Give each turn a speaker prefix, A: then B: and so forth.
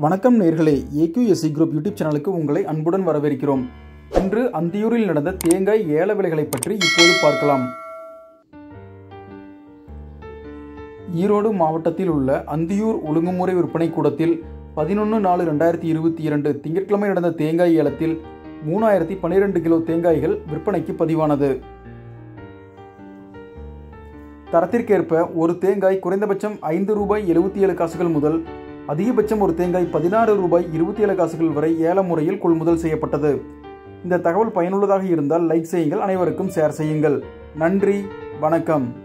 A: வணக்கம் நேர்களே AQSC group YouTube சேனலுக்கு உங்களை அன்புடன் வரவேற்கிறோம் இன்று அந்தியூரில் நடந்த தேங்காய் ஏல விலைகளை பற்றி இப்போது பார்க்கலாம் ஈரோடு மாவட்டத்தில் உள்ள அந்தியூர் ஒழுங்குமுறை விற்பனை கூடத்தில் பதினொன்று நாலு ரெண்டாயிரத்தி இருபத்தி இரண்டு திங்கட்கிழமை நடந்த தேங்காய் ஏலத்தில் மூணாயிரத்தி பன்னிரெண்டு கிலோ தேங்காய்கள் விற்பனைக்கு பதிவானது தரத்திற்கேற்ப ஒரு தேங்காய் குறைந்தபட்சம் ஐந்து ரூபாய் எழுபத்தி ஏழு காசுகள் முதல் அதிகபட்சம் ஒரு தேங்காய் பதினாறு ரூபாய் இருபத்தி ஏழு காசுகள் வரை ஏல முறையில் கொள்முதல் செய்யப்பட்டது இந்த தகவல் பயனுள்ளதாக இருந்தால் லைக் செய்யுங்கள் அனைவருக்கும் ஷேர் செய்யுங்கள் நன்றி வணக்கம்